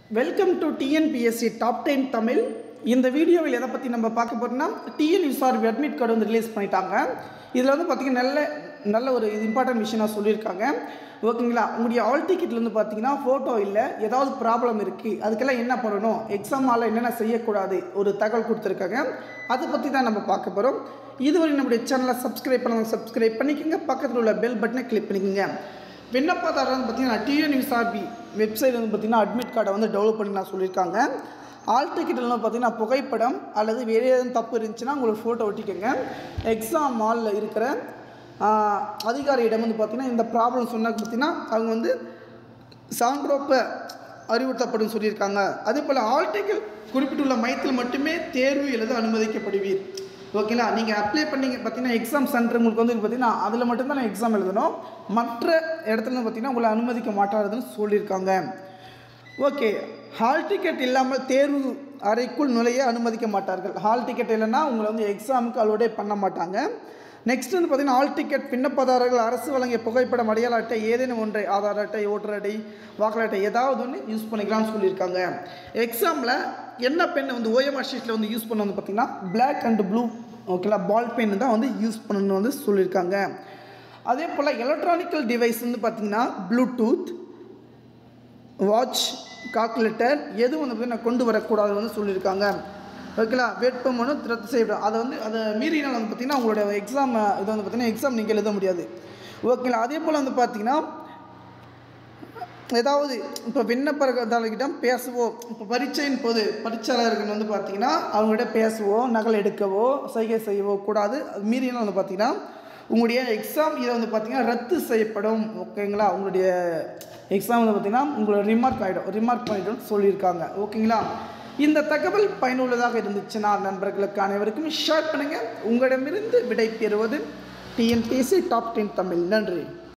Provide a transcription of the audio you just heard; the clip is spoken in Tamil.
welcome to TNPSC top ten Tamil இந்த வீடியோவில் எதை பற்றி நம்ம பார்க்க போகிறோம்னா டிஎன் யூசார்பி அட்மிட் கார்டு வந்து ரிலீஸ் பண்ணிட்டாங்க இதில் வந்து பார்த்திங்கன்னா நல்ல நல்ல ஒரு இது இம்பார்ட்டன்ட் விஷயம் நான் சொல்லியிருக்காங்க ஓகேங்களா உங்களுடைய ஆல் டிக்கெட்டில் வந்து பார்த்தீங்கன்னா ஃபோட்டோ இல்லை ஏதாவது ப்ராப்ளம் இருக்குது அதுக்கெல்லாம் என்ன பண்ணணும் எக்ஸாம் ஹாலில் என்னென்ன செய்யக்கூடாது ஒரு தகவல் கொடுத்துருக்காங்க அதை பற்றி தான் நம்ம பார்க்க போகிறோம் இதுவரை நம்முடைய சேனலை சப்ஸ்கிரைப் பண்ணாங்க சப்ஸ்கிரைப் பண்ணிக்கோங்க பக்கத்தில் உள்ள பெல் பட்டனை கிளிக் பண்ணிக்கோங்க விண்ணப்பதாரர் வந்து பார்த்தீங்கன்னா டிஎன்யூஎஸ்ஆர்பி வெப்சைட் வந்து பார்த்தீங்கன்னா அட்மிட் கார்டை வந்து டெவலப் பண்ணி நான் சொல்லியிருக்காங்க ஆல் டிக்கெட்டில் பார்த்தீங்கன்னா புகைப்படம் அல்லது வேறு எதுவும் தப்பு இருந்துச்சுன்னா உங்களுக்கு ஃபோட்டோ ஒட்டிக்கோங்க எக்ஸாம் ஹாலில் இருக்கிற ஆஹ், அதிகாரியிடம் வந்து பார்த்தீங்கன்னா இந்த ப்ராப்ளம் சொன்னால் பார்த்தீங்கன்னா அவங்க வந்து சான்றோப்ப அறிவுறுத்தப்படும் சொல்லியிருக்காங்க அதே போல் ஆல் டிக்கெட் குறிப்பிட்டுள்ள மையத்தில் மட்டுமே தேர்வு எழுத அனுமதிக்கப்படுவீர் ஓகேங்களா நீங்கள் அப்ளை பண்ணீங்க பார்த்தீங்கன்னா எக்ஸாம் சென்டர் உங்களுக்கு வந்து பார்த்தீங்கன்னா அதில் மட்டும்தான் நான் எக்ஸாம் எழுதணும் மற்ற இடத்துல வந்து பார்த்தீங்கன்னா உங்களை அனுமதிக்க மாட்டாதுன்னு சொல்லியிருக்காங்க ஓகே ஹால் டிக்கெட் இல்லாமல் தேர்வு அறைக்குள் நுழைய அனுமதிக்க மாட்டார்கள் ஹால் டிக்கெட் இல்லைன்னா உங்களை வந்து எக்ஸாமுக்கு அலோடே பண்ண மாட்டாங்க நெக்ஸ்ட் வந்து பார்த்தீங்கன்னா ஆல் டிக்கெட் விண்ணப்பதாரர்கள் அரசு வழங்கிய புகைப்படம் அடையாள அட்டை ஏதேனும் ஒன்றை ஆதார் அட்டை ஓட்டர் அட்டை வாக்காளர் அட்டை ஏதாவது ஒன்று யூஸ் பண்ணிக்கலாம்னு சொல்லியிருக்காங்க எக்ஸாமில் என்ன பென் வந்து ஓஎம்ஆர் ஷீட்டில் வந்து யூஸ் பண்ண வந்து பார்த்தீங்கன்னா Black அண்ட் ப்ளூ ஓகேங்களா பால் பென் தான் வந்து யூஸ் பண்ணணும்னு வந்து சொல்லியிருக்காங்க அதே போல் எலக்ட்ரானிக்கல் டிவைஸ் வந்து பார்த்தீங்கன்னா ப்ளூடூத் வாட்ச் கால்குலேட்டர் எதுவும் வந்து பார்த்தீங்கன்னா கொண்டு வரக்கூடாதுன்னு வந்து சொல்லியிருக்காங்க ஓகேங்களா வேட்புமனு ரத்து செய்யப்படும் அதை வந்து அதை மீறினால் வந்து பார்த்திங்கன்னா உங்களோட எக்ஸாம் இது வந்து பார்த்திங்கன்னா எக்ஸாம் நீங்கள் எழுத முடியாது ஓகேங்களா அதே போல் வந்து பார்த்திங்கன்னா ஏதாவது இப்போ விண்ணப்பதாரர்கிட்ட பேசவோ இப்போ பரீட்சையின் போது பரீட்சாளர்கள் வந்து பார்த்திங்கன்னா அவங்ககிட்ட பேசவோ நகல் எடுக்கவோ சைகை செய்யவோ கூடாது அது மீறினால் வந்து பார்த்திங்கன்னா உங்களுடைய எக்ஸாம் இதை வந்து பார்த்திங்கன்னா ரத்து செய்யப்படும் ஓகேங்களா உங்களுடைய எக்ஸாம் வந்து பார்த்திங்கன்னா உங்களோட ரிமார்க் ஆகிடும் ரிமார்க் பண்ணிடும் சொல்லியிருக்காங்க ஓகேங்களா இந்த தகவல் பயனுள்ளதாக இருந்துச்சுன்னா நண்பர்களுக்கு அனைவருக்கும் ஷேர் பண்ணுங்கள் உங்களிடமிருந்து விடை பெறுவது டிஎன்பிஎஸ்சி டாப் டென் தமிழ் நன்றி